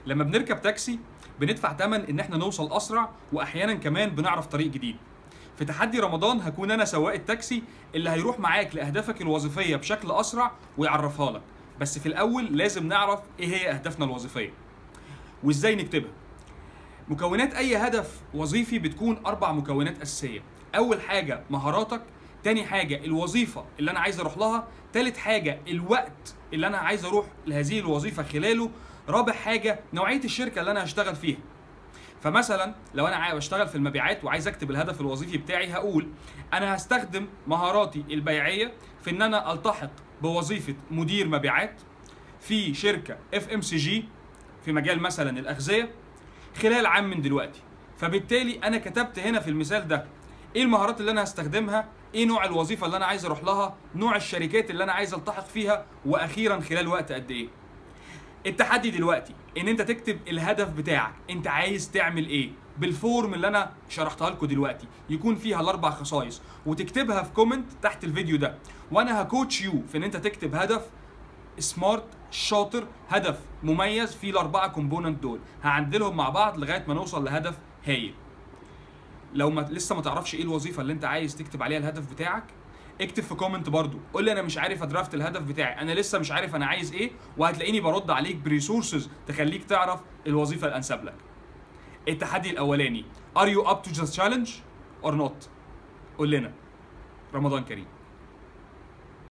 لما بنركب تاكسي بندفع ثمن ان احنا نوصل اسرع واحيانا كمان بنعرف طريق جديد في تحدي رمضان هكون انا سواق التاكسي اللي هيروح معاك لاهدافك الوظيفيه بشكل اسرع ويعرفها لك بس في الاول لازم نعرف ايه هي اهدافنا الوظيفيه وازاي نكتبها مكونات اي هدف وظيفي بتكون اربع مكونات اساسيه اول حاجه مهاراتك تاني حاجه الوظيفه اللي انا عايز اروح لها تالت حاجه الوقت اللي انا عايز اروح لهذه الوظيفه خلاله رابع حاجه نوعيه الشركه اللي انا هشتغل فيها فمثلا لو انا عايز اشتغل في المبيعات وعايز اكتب الهدف الوظيفي بتاعي هقول انا هستخدم مهاراتي البيعيه في ان انا التحق بوظيفه مدير مبيعات في شركه اف ام سي جي في مجال مثلا الاغذيه خلال عام من دلوقتي فبالتالي انا كتبت هنا في المثال ده ايه المهارات اللي انا هستخدمها ايه نوع الوظيفه اللي انا عايز اروح لها نوع الشركات اللي انا عايز التحق فيها واخيرا خلال وقت قد ايه التحدي دلوقتي ان انت تكتب الهدف بتاعك انت عايز تعمل ايه بالفورم اللي انا شرحتها لكم دلوقتي يكون فيها الاربع خصائص وتكتبها في كومنت تحت الفيديو ده وانا هكوتش يو في ان انت تكتب هدف سمارت شاطر هدف مميز فيه الاربعه كومبوننت دول هعدلهم مع بعض لغايه ما نوصل لهدف هايل لو ما لسه ما تعرفش ايه الوظيفه اللي انت عايز تكتب عليها الهدف بتاعك اكتب في كومنت برضو قول لي انا مش عارف ادرافت الهدف بتاعي انا لسه مش عارف انا عايز ايه وهتلاقيني برد عليك بريسورسز تخليك تعرف الوظيفه الانسب لك التحدي الاولاني are you up to the challenge or not قول لنا رمضان كريم